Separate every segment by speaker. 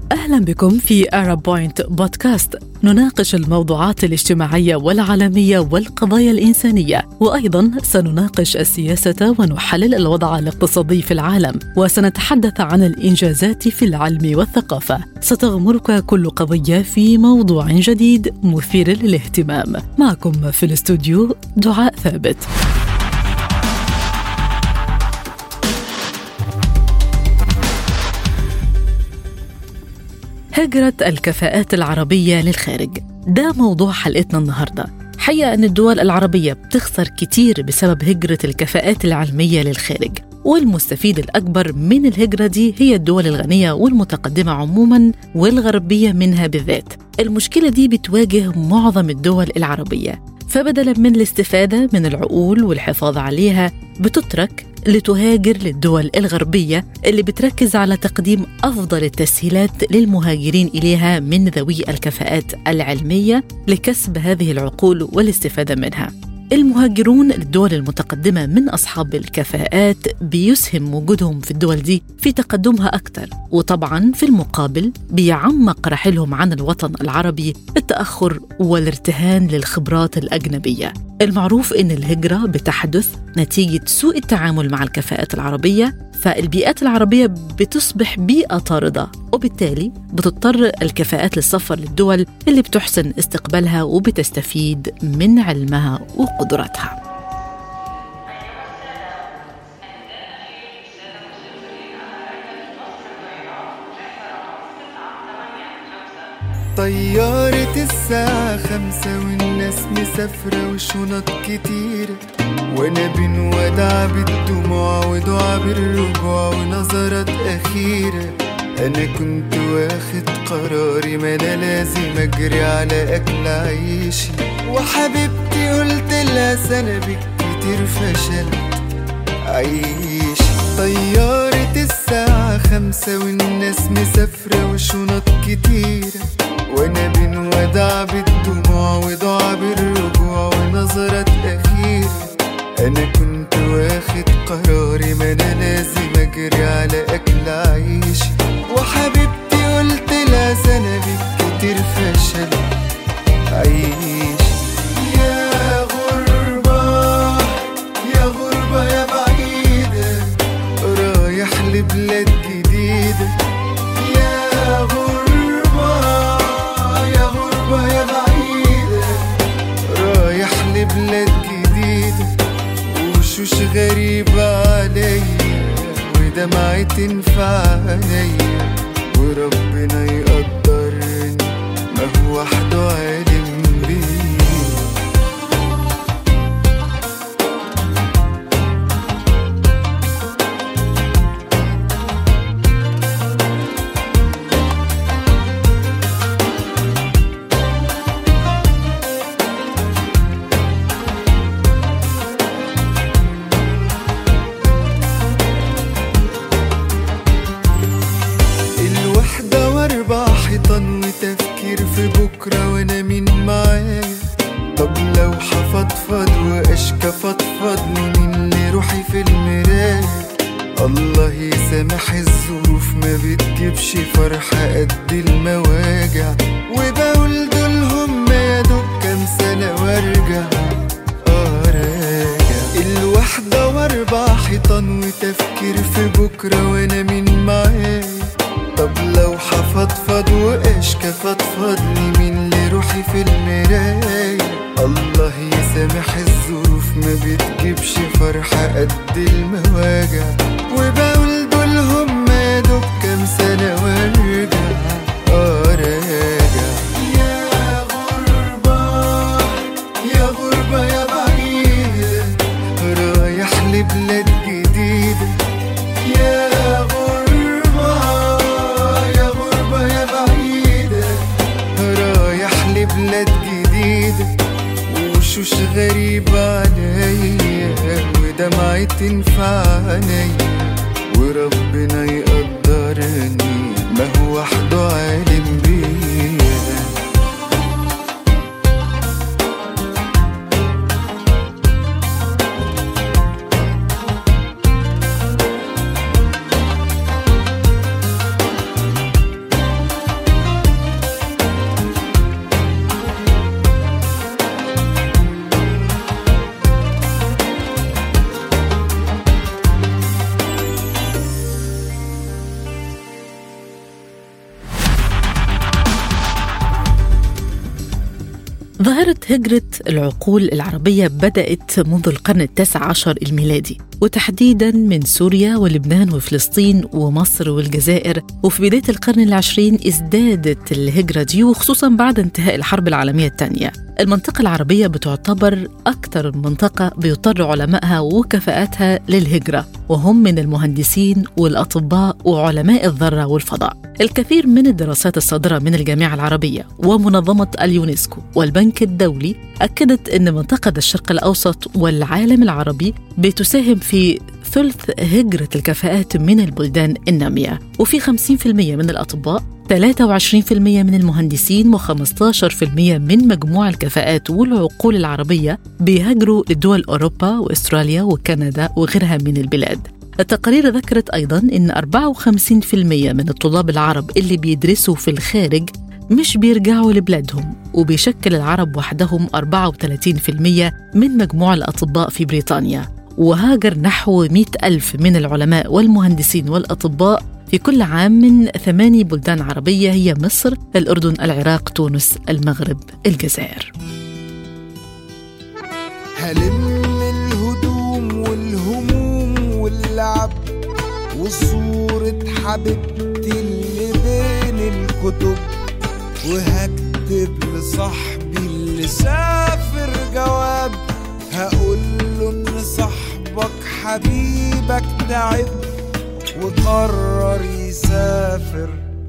Speaker 1: أهلا بكم في أرب بوينت بودكاست نناقش الموضوعات الاجتماعية والعالمية والقضايا الإنسانية وأيضا سنناقش السياسة ونحلل الوضع الاقتصادي في العالم وسنتحدث عن الإنجازات في العلم والثقافة ستغمرك كل قضية في موضوع جديد مثير للاهتمام معكم في الاستوديو دعاء ثابت هجرة الكفاءات العربية للخارج ده موضوع حلقتنا النهاردة حقيقة أن الدول العربية بتخسر كتير بسبب هجرة الكفاءات العلمية للخارج والمستفيد الأكبر من الهجرة دي هي الدول الغنية والمتقدمة عموما والغربية منها بالذات المشكلة دي بتواجه معظم الدول العربية فبدلا من الاستفادة من العقول والحفاظ عليها بتترك لتهاجر للدول الغربية اللي بتركز على تقديم أفضل التسهيلات للمهاجرين إليها من ذوي الكفاءات العلمية لكسب هذه العقول والاستفادة منها المهاجرون للدول المتقدمة من أصحاب الكفاءات بيسهم وجودهم في الدول دي في تقدمها أكثر وطبعا في المقابل بيعمق رحلهم عن الوطن العربي التأخر والارتهان للخبرات الأجنبية المعروف أن الهجرة بتحدث نتيجة سوء التعامل مع الكفاءات العربية فالبيئات العربية بتصبح بيئة طاردة وبالتالي بتضطر الكفاءات للسفر للدول اللي بتحسن استقبالها وبتستفيد من علمها وقدراتها
Speaker 2: طيارة الساعة خمسة والناس مسافرة وشنط كتيرة وانا بنودع بالدموع ودعا بالرجوع ونظرات أخيرة أنا كنت واخد قراري ما أنا لازم أجري على أكل عيشي وحبيبتي قلت لها سنة كتير فشلت عيشي طيارة الساعة خمسة والناس مسافرة وشنط كتيرة وانا بنودع بالدموع ودعا بالرجوع ونظرات أخيرة أنا كنت واخد قراري ما أنا لازم أجري على أكل عيشي وحبيبتي قلت لها سنة كتير فشل عيش يا غربة يا غربة يا بعيدة رايح لبلاد جديدة يا غربة يا غربة يا بعيدة رايح لبلاد جديدة وشوش غريبة عليا ودمعة تنفع عليا وربنا يقدرني ما هو وحده عالم بيه الوحدة واربع حيطان وتفكير في بكرة وانا مين معايا طب لو حفضفض واشكى فضفض مين اللي روحي في المراية الله يسامح الظروف ما بتجيبش فرحة قد المواجع وبقول دول هم يا دوب كام سنة وارجع اه راجع الوحدة واربع حيطان وتفكير في بكرة وانا مين معايا طب لو حفضفض واشكى فضفض لي مين اللي روحي في المراية الله يسامح الظروف ما بتجيبش فرحة قد المواجع وبقول دول هم يا دوب كام سنة وارجع اه راجع يا غربة يا غربة يا بعيدة رايح لبلاد جديدة يا غربة يا غربة يا بعيدة رايح لبلاد جديدة وشوش غريبة عليا ودمعة تنفع عليا وربنا يقدرني ما هو وحده عالم بيا
Speaker 1: ظاهرة هجرة العقول العربية بدأت منذ القرن التاسع عشر الميلادي وتحديدا من سوريا ولبنان وفلسطين ومصر والجزائر وفي بداية القرن العشرين ازدادت الهجرة دي وخصوصا بعد انتهاء الحرب العالمية الثانية المنطقة العربية بتعتبر أكثر منطقة بيضطر علمائها وكفاءاتها للهجرة وهم من المهندسين والأطباء وعلماء الذرة والفضاء الكثير من الدراسات الصادرة من الجامعة العربية ومنظمة اليونسكو والبنك الدولي أكدت أن منطقة الشرق الأوسط والعالم العربي بتساهم في ثلث هجرة الكفاءات من البلدان النامية وفي 50% من الأطباء 23% من المهندسين و15% من مجموع الكفاءات والعقول العربية بيهاجروا لدول أوروبا وأستراليا وكندا وغيرها من البلاد التقارير ذكرت أيضا أن 54% من الطلاب العرب اللي بيدرسوا في الخارج مش بيرجعوا لبلادهم وبيشكل العرب وحدهم 34% من مجموع الأطباء في بريطانيا وهاجر نحو 100 ألف من العلماء والمهندسين والأطباء في كل عام من ثماني بلدان عربية هي مصر، الأردن، العراق، تونس، المغرب، الجزائر
Speaker 2: هلم الهدوم والهموم واللعب وصورة حبيبتي اللي بين الكتب وهكتب لصاحبي اللي سافر جواب هقول له ان صاحبك حبيبك تعب وقرر يسافر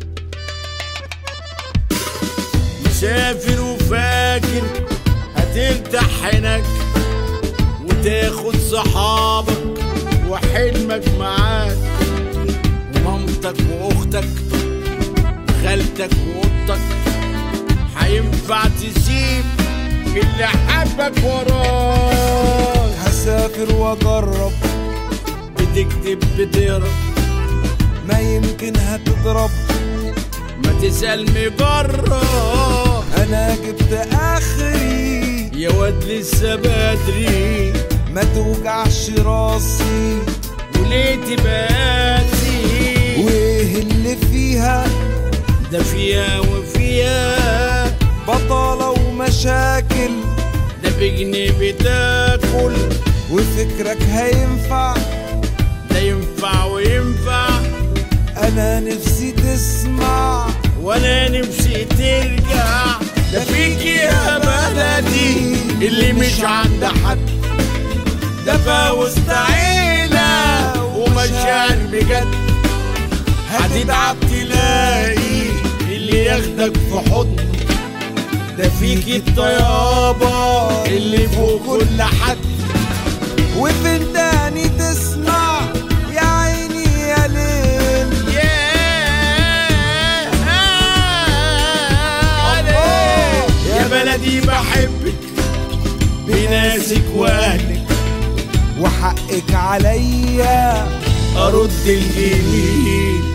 Speaker 3: مسافر وفاكر هترتاح هناك وتاخد صحابك وحلمك معاك ومامتك واختك خالتك واختك هينفع تسيب اللي حبك وراك
Speaker 2: هسافر واجرب
Speaker 3: بتكتب بتقرا
Speaker 2: ما يمكن هتضرب
Speaker 3: ما تسأل مجرب
Speaker 2: انا جبت اخري
Speaker 3: يا واد لسه بدري
Speaker 2: ما توجعش راسي
Speaker 3: وليه تباتي
Speaker 2: وايه اللي فيها
Speaker 3: ده فيها وفيها
Speaker 2: بطالة ومشاكل
Speaker 3: ده بجنيه بتاكل
Speaker 2: وفكرك هينفع
Speaker 3: ده ينفع وينفع
Speaker 2: انا نفسي تسمع
Speaker 3: وانا نفسي ترجع ده فيك يا بلدي اللي مش عند حد ده فوسط عيلة ومشاعر بجد هتتعب تلاقي اللي ياخدك في حضنه ده فيك الطيابة اللي فوق كل حد
Speaker 2: وفين تاني تسمع يا عيني يا ليل
Speaker 3: يا بلدي بحبك بناسك واهلك
Speaker 2: وحقك عليا
Speaker 3: ارد الجميل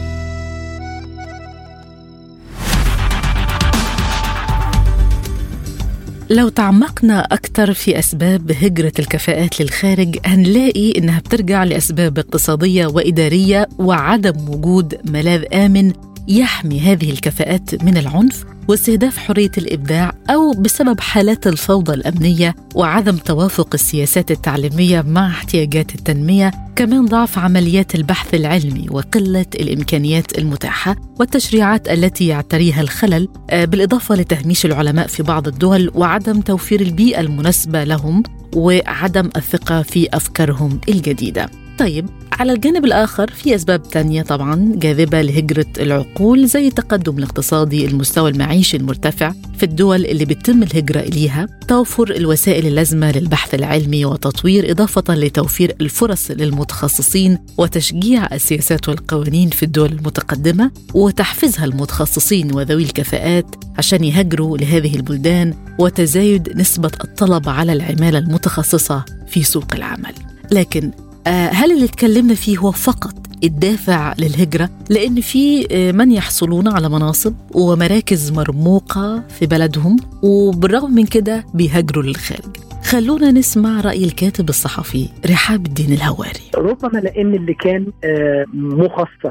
Speaker 1: لو تعمقنا أكثر في أسباب هجرة الكفاءات للخارج هنلاقي إنها بترجع لأسباب اقتصادية وإدارية وعدم وجود ملاذ آمن يحمي هذه الكفاءات من العنف واستهداف حريه الابداع او بسبب حالات الفوضى الامنيه وعدم توافق السياسات التعليميه مع احتياجات التنميه، كمان ضعف عمليات البحث العلمي وقله الامكانيات المتاحه والتشريعات التي يعتريها الخلل، بالاضافه لتهميش العلماء في بعض الدول وعدم توفير البيئه المناسبه لهم وعدم الثقه في افكارهم الجديده. طيب على الجانب الآخر في أسباب تانية طبعا جاذبة لهجرة العقول زي التقدم الاقتصادي المستوى المعيشي المرتفع في الدول اللي بتتم الهجرة إليها توفر الوسائل اللازمة للبحث العلمي وتطوير إضافة لتوفير الفرص للمتخصصين وتشجيع السياسات والقوانين في الدول المتقدمة وتحفيزها المتخصصين وذوي الكفاءات عشان يهاجروا لهذه البلدان وتزايد نسبة الطلب على العمالة المتخصصة في سوق العمل لكن هل اللي تكلمنا فيه هو فقط الدافع للهجرة لأن في من يحصلون على مناصب ومراكز مرموقة في بلدهم وبالرغم من كده بيهاجروا للخارج خلونا نسمع رأي الكاتب الصحفي رحاب الدين الهواري
Speaker 4: ربما لأن اللي كان مخصص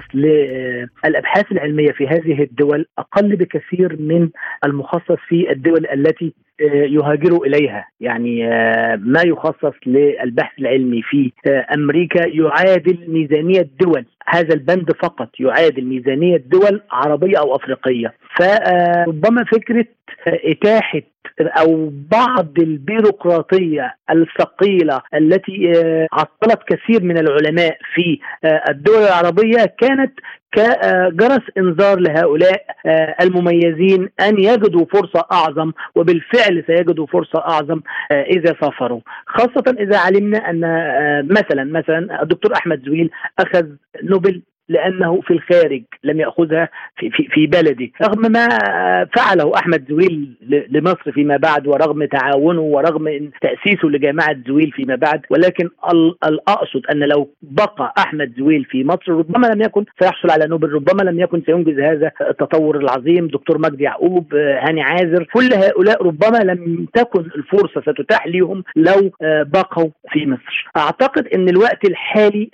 Speaker 4: للأبحاث العلمية في هذه الدول أقل بكثير من المخصص في الدول التي يهاجروا اليها يعني ما يخصص للبحث العلمي في امريكا يعادل ميزانيه دول هذا البند فقط يعادل ميزانيه دول عربيه او افريقيه فربما فكره اتاحه او بعض البيروقراطيه الثقيله التي عطلت كثير من العلماء في الدول العربيه كانت كجرس انذار لهؤلاء المميزين ان يجدوا فرصه اعظم وبالفعل سيجدوا فرصه اعظم اذا سافروا خاصه اذا علمنا ان مثلا مثلا الدكتور احمد زويل اخذ نوبل لانه في الخارج لم ياخذها في في, في بلده رغم ما فعله احمد زويل لمصر فيما بعد ورغم تعاونه ورغم تاسيسه لجامعه زويل فيما بعد ولكن الاقصد ان لو بقى احمد زويل في مصر ربما لم يكن سيحصل على نوبل ربما لم يكن سينجز هذا التطور العظيم دكتور مجدي يعقوب هاني عازر كل هؤلاء ربما لم تكن الفرصه ستتاح لهم لو بقوا في مصر اعتقد ان الوقت الحالي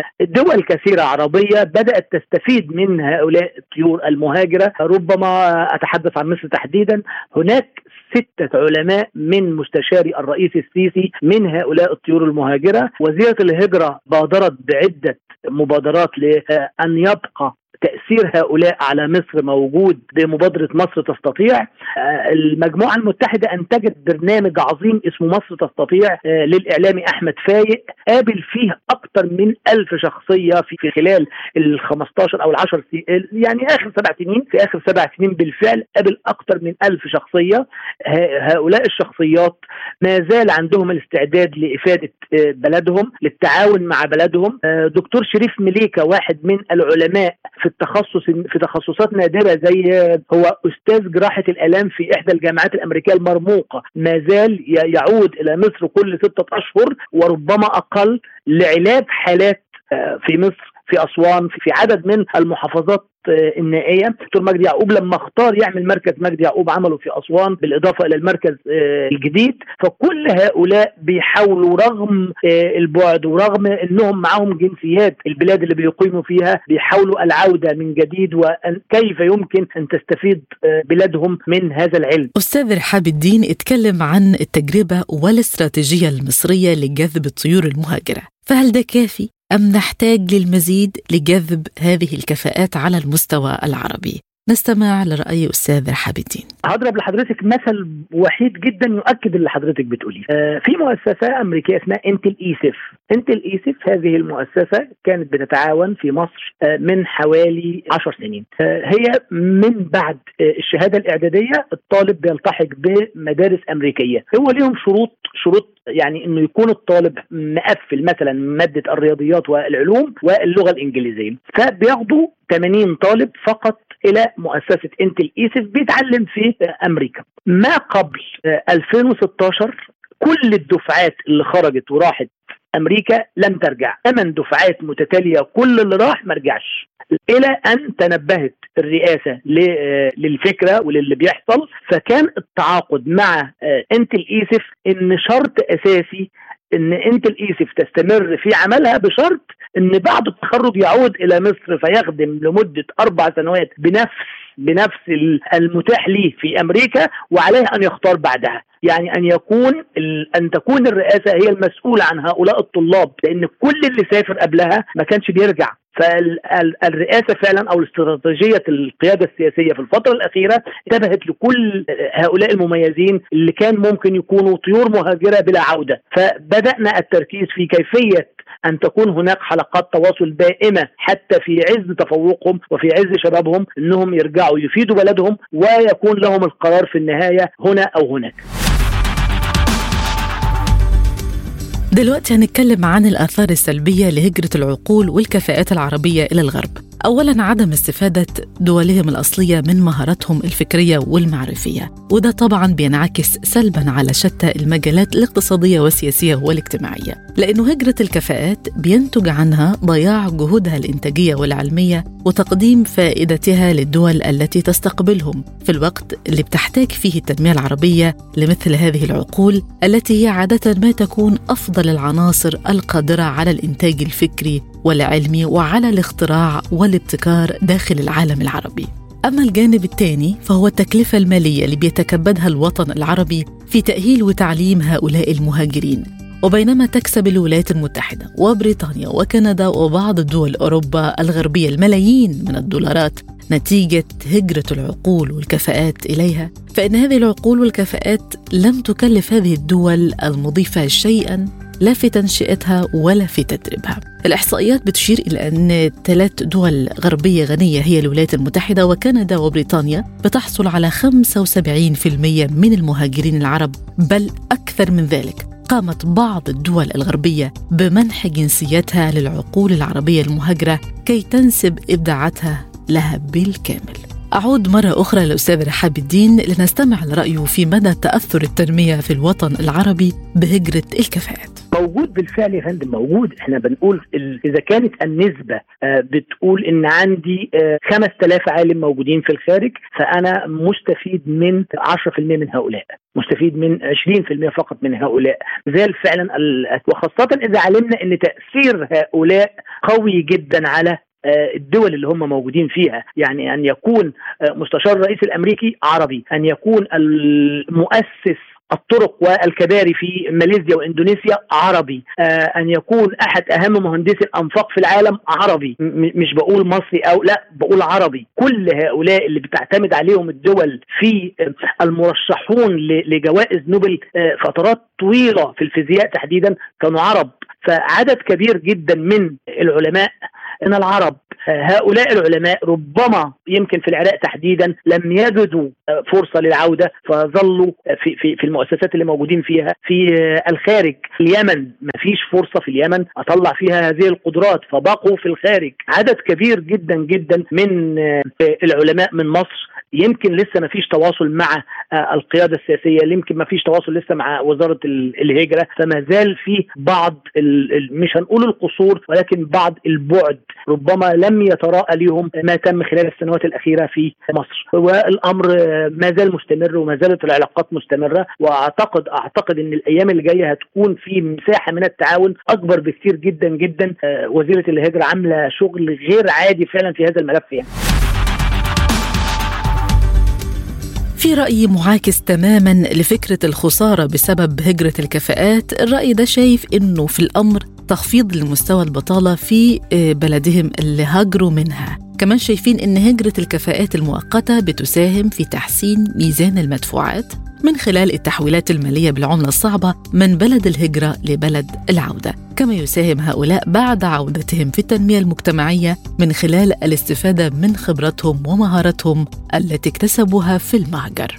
Speaker 4: دول كثيره عربيه بدات تستفيد من هؤلاء الطيور المهاجره ربما اتحدث عن مصر تحديدا هناك ستة علماء من مستشاري الرئيس السيسي من هؤلاء الطيور المهاجرة وزيرة الهجرة بادرت بعدة مبادرات لأن يبقى تأثير هؤلاء على مصر موجود بمبادرة مصر تستطيع المجموعة المتحدة أنتجت برنامج عظيم اسمه مصر تستطيع للإعلامي أحمد فايق قابل فيه أكثر من ألف شخصية في خلال ال 15 أو ال 10 يعني آخر سبع سنين في آخر سبع سنين بالفعل قابل أكثر من ألف شخصية هؤلاء الشخصيات ما زال عندهم الاستعداد لإفادة بلدهم للتعاون مع بلدهم دكتور شريف مليكة واحد من العلماء في التخصص في تخصصات نادره زي هو استاذ جراحه الالام في احدى الجامعات الامريكيه المرموقه ما زال يعود الى مصر كل سته اشهر وربما اقل لعلاج حالات في مصر في اسوان في عدد من المحافظات النائيه دكتور مجدي يعقوب لما اختار يعمل مركز مجدي يعقوب عمله في اسوان بالاضافه الى المركز الجديد فكل هؤلاء بيحاولوا رغم البعد ورغم انهم معهم جنسيات البلاد اللي بيقيموا فيها بيحاولوا العوده من جديد وكيف يمكن ان تستفيد بلادهم من هذا العلم.
Speaker 1: استاذ رحاب الدين اتكلم عن التجربه والاستراتيجيه المصريه لجذب الطيور المهاجره، فهل ده كافي أم نحتاج للمزيد لجذب هذه الكفاءات على المستوى العربي؟ نستمع لرأي أستاذ رحاب الدين
Speaker 4: هضرب لحضرتك مثل وحيد جدا يؤكد اللي حضرتك بتقوليه آه في مؤسسة أمريكية اسمها انتل ايسف انتل ايسف هذه المؤسسة كانت بتتعاون في مصر آه من حوالي عشر سنين آه هي من بعد آه الشهادة الإعدادية الطالب بيلتحق بمدارس أمريكية هو ليهم شروط شروط يعني انه يكون الطالب مقفل مثلا ماده الرياضيات والعلوم واللغه الانجليزيه فبياخدوا 80 طالب فقط الى مؤسسه انتل ايسف بيتعلم في امريكا ما قبل 2016 كل الدفعات اللي خرجت وراحت امريكا لم ترجع ثمان دفعات متتاليه كل اللي راح ما رجعش الى ان تنبهت الرئاسه للفكره وللي بيحصل فكان التعاقد مع انتل ايسف ان شرط اساسي ان انتل ايسف تستمر في عملها بشرط ان بعد التخرج يعود الى مصر فيخدم لمده اربع سنوات بنفس بنفس المتاح ليه في امريكا وعليه ان يختار بعدها يعني ان يكون ان تكون الرئاسه هي المسؤوله عن هؤلاء الطلاب لان كل اللي سافر قبلها ما كانش بيرجع فالرئاسه فعلا او استراتيجيه القياده السياسيه في الفتره الاخيره انتبهت لكل هؤلاء المميزين اللي كان ممكن يكونوا طيور مهاجره بلا عوده فبدانا التركيز في كيفيه ان تكون هناك حلقات تواصل دائمه حتى في عز تفوقهم وفي عز شبابهم انهم يرجعوا يفيدوا بلدهم ويكون لهم القرار في النهايه هنا او هناك.
Speaker 1: دلوقتي هنتكلم عن الآثار السلبية لهجرة العقول والكفاءات العربية إلى الغرب أولا عدم استفادة دولهم الأصلية من مهاراتهم الفكرية والمعرفية وده طبعا بينعكس سلبا على شتى المجالات الاقتصادية والسياسية والاجتماعية لأنه هجرة الكفاءات بينتج عنها ضياع جهودها الإنتاجية والعلمية وتقديم فائدتها للدول التي تستقبلهم في الوقت اللي بتحتاج فيه التنمية العربية لمثل هذه العقول التي هي عادة ما تكون أفضل العناصر القادرة على الإنتاج الفكري والعلمي وعلى الاختراع والابتكار داخل العالم العربي أما الجانب الثاني فهو التكلفة المالية اللي بيتكبدها الوطن العربي في تأهيل وتعليم هؤلاء المهاجرين وبينما تكسب الولايات المتحدة وبريطانيا وكندا وبعض دول أوروبا الغربية الملايين من الدولارات نتيجة هجرة العقول والكفاءات إليها فإن هذه العقول والكفاءات لم تكلف هذه الدول المضيفة شيئا لا في تنشئتها ولا في تدريبها الإحصائيات بتشير إلى أن ثلاث دول غربية غنية هي الولايات المتحدة وكندا وبريطانيا بتحصل على 75% من المهاجرين العرب بل أكثر من ذلك قامت بعض الدول الغربية بمنح جنسيتها للعقول العربية المهاجرة كي تنسب إبداعاتها لها بالكامل أعود مرة أخرى للأستاذ رحاب الدين لنستمع لرأيه في مدى تأثر التنمية في الوطن العربي بهجرة الكفاءات
Speaker 4: موجود بالفعل يا فندم موجود احنا بنقول اذا كانت النسبه بتقول ان عندي 5000 عالم موجودين في الخارج فانا مستفيد من 10% من هؤلاء مستفيد من 20% فقط من هؤلاء زال فعلا وخاصه اذا علمنا ان تاثير هؤلاء قوي جدا على الدول اللي هم موجودين فيها يعني أن يكون مستشار الرئيس الأمريكي عربي أن يكون المؤسس الطرق والكباري في ماليزيا واندونيسيا عربي آه ان يكون احد اهم مهندسي الانفاق في العالم عربي مش بقول مصري او لا بقول عربي كل هؤلاء اللي بتعتمد عليهم الدول في المرشحون لجوائز نوبل آه فترات طويله في الفيزياء تحديدا كانوا عرب فعدد كبير جدا من العلماء ان العرب هؤلاء العلماء ربما يمكن في العراق تحديدا لم يجدوا فرصه للعوده فظلوا في في في المؤسسات اللي موجودين فيها في الخارج اليمن ما فيش فرصه في اليمن اطلع فيها هذه القدرات فبقوا في الخارج عدد كبير جدا جدا من العلماء من مصر يمكن لسه ما فيش تواصل مع القياده السياسيه يمكن ما فيش تواصل لسه مع وزاره الهجره فما زال في بعض مش هنقول القصور ولكن بعض البعد ربما لم يتراءى لهم ما تم خلال السنوات الاخيره في مصر والامر ما زال مستمر وما زالت العلاقات مستمره واعتقد اعتقد ان الايام اللي جايه هتكون في مساحه من التعاون اكبر بكثير جدا جدا وزيره الهجره عامله شغل غير عادي فعلا في هذا الملف يعني.
Speaker 1: في رأي معاكس تماما لفكرة الخسارة بسبب هجرة الكفاءات الرأي ده شايف أنه في الأمر تخفيض لمستوى البطالة في بلدهم اللي هاجروا منها كمان شايفين أن هجرة الكفاءات المؤقتة بتساهم في تحسين ميزان المدفوعات من خلال التحويلات المالية بالعملة الصعبة من بلد الهجرة لبلد العودة كما يساهم هؤلاء بعد عودتهم في التنمية المجتمعية من خلال الاستفادة من خبرتهم ومهاراتهم التي اكتسبوها في المهجر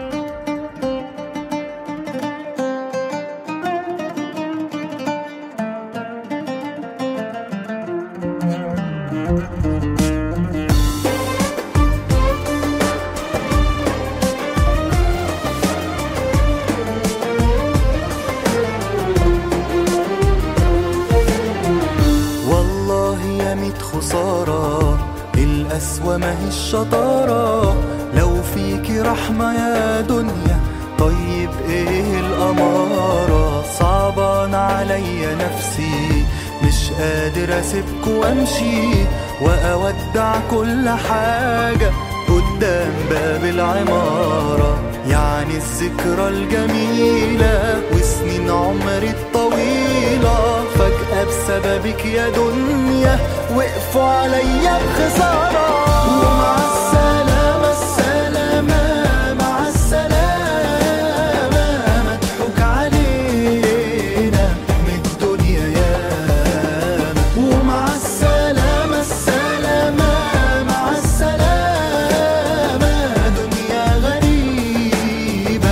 Speaker 5: القسوة ما هي الشطارة لو فيكي رحمة يا دنيا طيب ايه الأمارة صعبان عليا نفسي مش قادر اسيبك وامشي واودع كل حاجة قدام باب العمارة يعني الذكرى الجميلة وسنين عمري الطويلة فجأة بسببك يا دنيا وقفوا عليا بخسارة ومع السلامة السلامة مع السلامة مضحوك علينا من الدنيا ياما ومع السلامة السلامة مع السلامة دنيا غريبة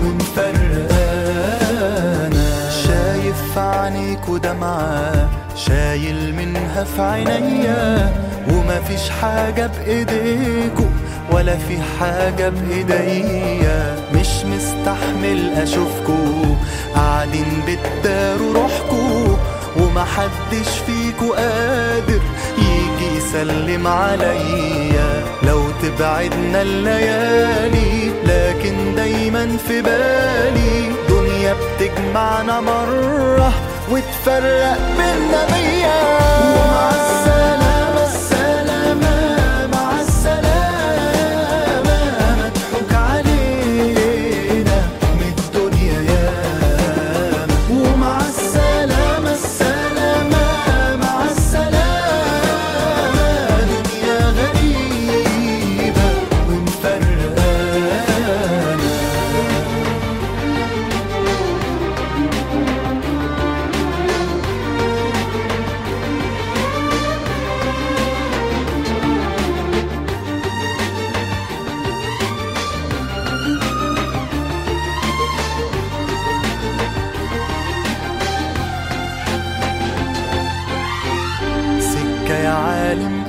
Speaker 5: ومفرقانا شايف في عينيك ودمعة شايل منها في عينيا ومفيش حاجة بإيديكوا ولا في حاجة بإيديا مش مستحمل أشوفكوا قاعدين بتداروا روحكوا ومحدش فيكوا قادر يجي يسلم عليا لو تبعدنا الليالي لكن دايما في بالي دنيا بتجمعنا مرة وتفرق بينا مية ومع السلامة السلامة مع السلامة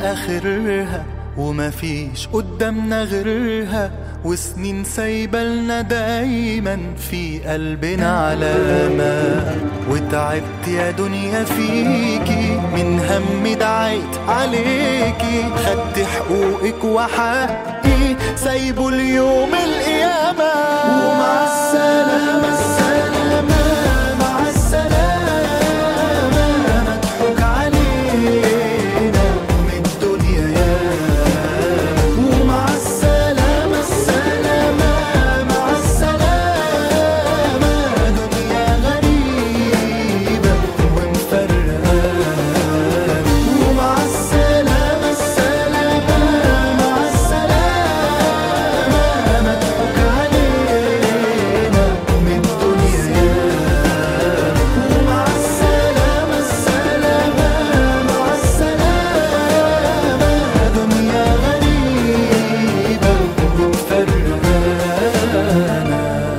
Speaker 5: آخرها وما فيش قدامنا غيرها وسنين سايبة دايما في قلبنا علامة وتعبت يا دنيا فيكي من هم دعيت عليكي خدت حقوقك وحقي سايبه اليوم القيامة ومع السلامة السلامة مع السلامة مضحوك علينا من الدنيا يا ومع السلامة السلامة مع السلامة دنيا غريبة ومفرقة ومع السلامة السلامة مع السلامة مضحوك علينا من الدنيا يا ومع السلامة السلامة مع السلامة دنيا غريبة ومفرقانا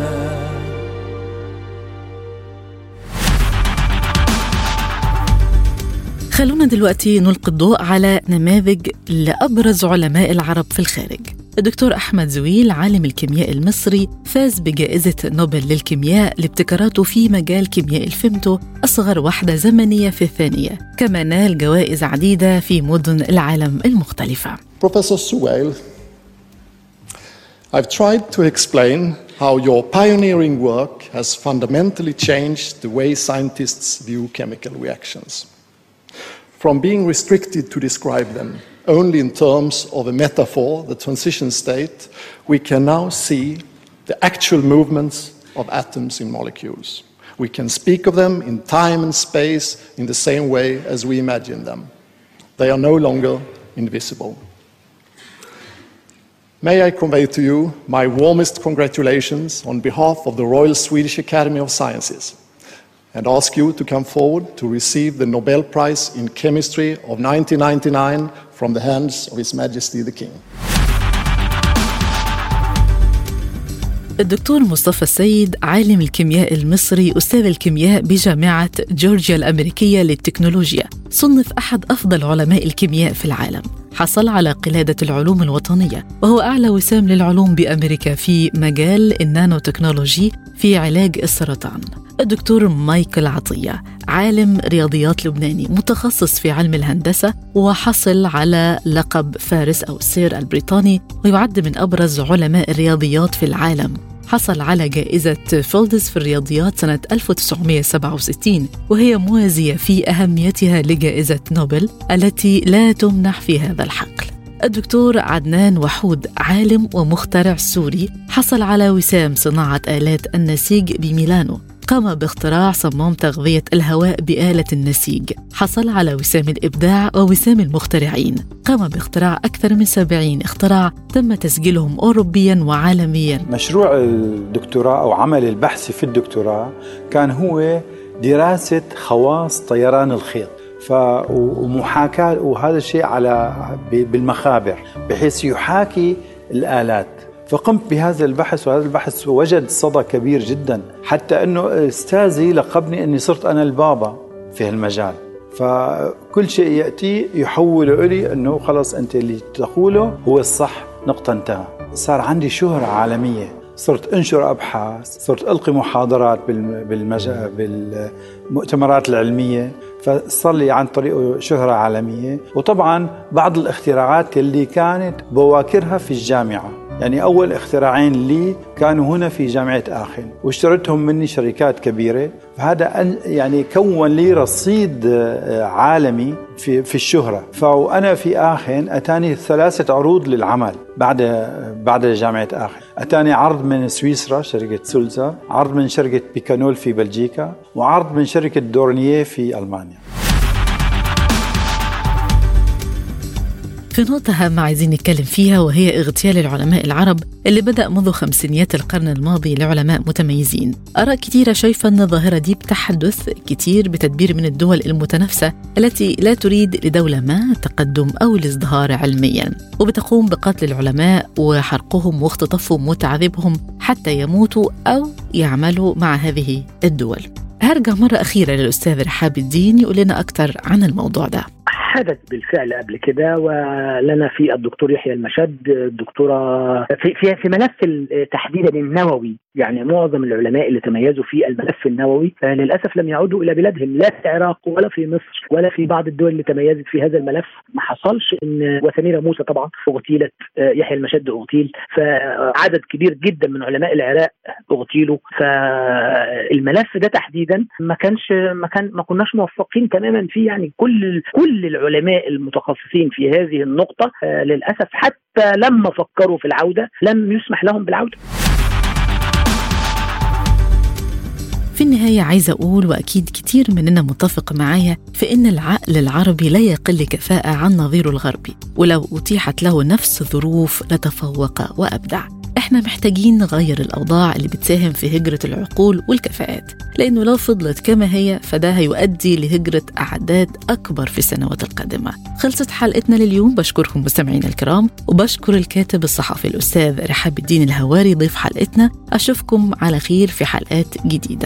Speaker 1: خلونا دلوقتي نلقي الضوء على نماذج لأبرز علماء العرب في الخارج الدكتور أحمد زويل عالم الكيمياء المصري فاز بجائزة نوبل للكيمياء لابتكاراته في مجال كيمياء الفيمتو أصغر وحدة زمنية في الثانية كما نال جوائز عديدة في مدن العالم المختلفة
Speaker 6: Professor Suwail, I've tried to explain how your pioneering work has fundamentally changed the way scientists view chemical reactions. From being restricted to describe them only in terms of a metaphor, the transition state, we can now see the actual movements of atoms in molecules. We can speak of them in time and space in the same way as we imagine them. They are no longer invisible. May I convey to you my warmest congratulations on behalf of the Royal Swedish Academy of Sciences and ask you to come forward to receive the Nobel Prize in Chemistry of 1999 from the hands of His Majesty the King.
Speaker 1: الدكتور مصطفى السيد عالم الكيمياء المصري أستاذ الكيمياء بجامعة جورجيا الأمريكية للتكنولوجيا صنف أحد أفضل علماء الكيمياء في العالم حصل على قلادة العلوم الوطنية وهو أعلى وسام للعلوم بأمريكا في مجال النانو تكنولوجي في علاج السرطان الدكتور مايكل عطية عالم رياضيات لبناني متخصص في علم الهندسة وحصل على لقب فارس أو السير البريطاني ويعد من أبرز علماء الرياضيات في العالم حصل على جائزة فيلدز في الرياضيات سنة 1967 وهي موازية في أهميتها لجائزة نوبل التي لا تمنح في هذا الحقل الدكتور عدنان وحود عالم ومخترع سوري حصل على وسام صناعة آلات النسيج بميلانو قام باختراع صمام تغذية الهواء بآلة النسيج حصل على وسام الإبداع ووسام المخترعين قام باختراع أكثر من 70 اختراع تم تسجيلهم أوروبيا وعالميا
Speaker 7: مشروع الدكتوراه أو عمل البحثي في الدكتوراه كان هو دراسة خواص طيران الخيط ف ومحاكاة وهذا الشيء على بالمخابر بحيث يحاكي الآلات فقمت بهذا البحث وهذا البحث وجد صدى كبير جدا حتى انه استاذي لقبني اني صرت انا البابا في هالمجال فكل شيء ياتي يحوله الي انه خلص انت اللي تقوله هو الصح نقطه انتهى صار عندي شهره عالميه صرت انشر ابحاث صرت القي محاضرات بالمج... بالمؤتمرات العلميه فصار لي عن طريقه شهره عالميه وطبعا بعض الاختراعات اللي كانت بواكرها في الجامعه يعني أول اختراعين لي كانوا هنا في جامعة آخن واشتريتهم مني شركات كبيرة فهذا يعني كون لي رصيد عالمي في في الشهرة فأنا في آخن أتاني ثلاثة عروض للعمل بعد بعد جامعة آخن أتاني عرض من سويسرا شركة سولزا عرض من شركة بيكانول في بلجيكا وعرض من شركة دورنييه في ألمانيا
Speaker 1: في نقطة هامة عايزين نتكلم فيها وهي اغتيال العلماء العرب اللي بدأ منذ خمسينيات القرن الماضي لعلماء متميزين آراء كثيرة شايفة أن الظاهرة دي بتحدث كتير بتدبير من الدول المتنافسة التي لا تريد لدولة ما التقدم أو الازدهار علميا وبتقوم بقتل العلماء وحرقهم واختطافهم وتعذيبهم حتى يموتوا أو يعملوا مع هذه الدول هرجع مرة أخيرة للأستاذ رحاب الدين يقول لنا أكثر عن الموضوع ده
Speaker 4: حدث بالفعل قبل كده ولنا في الدكتور يحيى المشد الدكتوره في في في ملف ال- تحديدا النووي يعني معظم العلماء اللي تميزوا في الملف النووي آه، للاسف لم يعودوا الى بلادهم لا في العراق ولا في مصر ولا في بعض الدول اللي تميزت في هذا الملف ما حصلش ان وسميره موسى طبعا اغتيلت آه، يحيى المشد اغتيل فعدد كبير جدا من علماء العراق اغتيلوا فالملف ده تحديدا ما كانش ما كان ما كناش موفقين تماما فيه يعني كل كل العلماء المتخصصين في هذه النقطه آه، للاسف حتى لما فكروا في العوده لم يسمح لهم بالعوده
Speaker 1: في النهاية عايزة أقول وأكيد كتير مننا متفق معايا في إن العقل العربي لا يقل كفاءة عن نظيره الغربي ولو أتيحت له نفس الظروف لتفوق وأبدع احنا محتاجين نغير الأوضاع اللي بتساهم في هجرة العقول والكفاءات لأنه لو فضلت كما هي فده هيؤدي لهجرة أعداد أكبر في السنوات القادمة خلصت حلقتنا لليوم بشكركم مستمعينا الكرام وبشكر الكاتب الصحفي الأستاذ رحاب الدين الهواري ضيف حلقتنا أشوفكم على خير في حلقات جديدة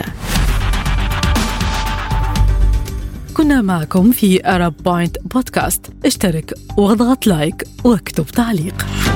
Speaker 1: كنا معكم في أرب بوينت بودكاست اشترك واضغط لايك واكتب تعليق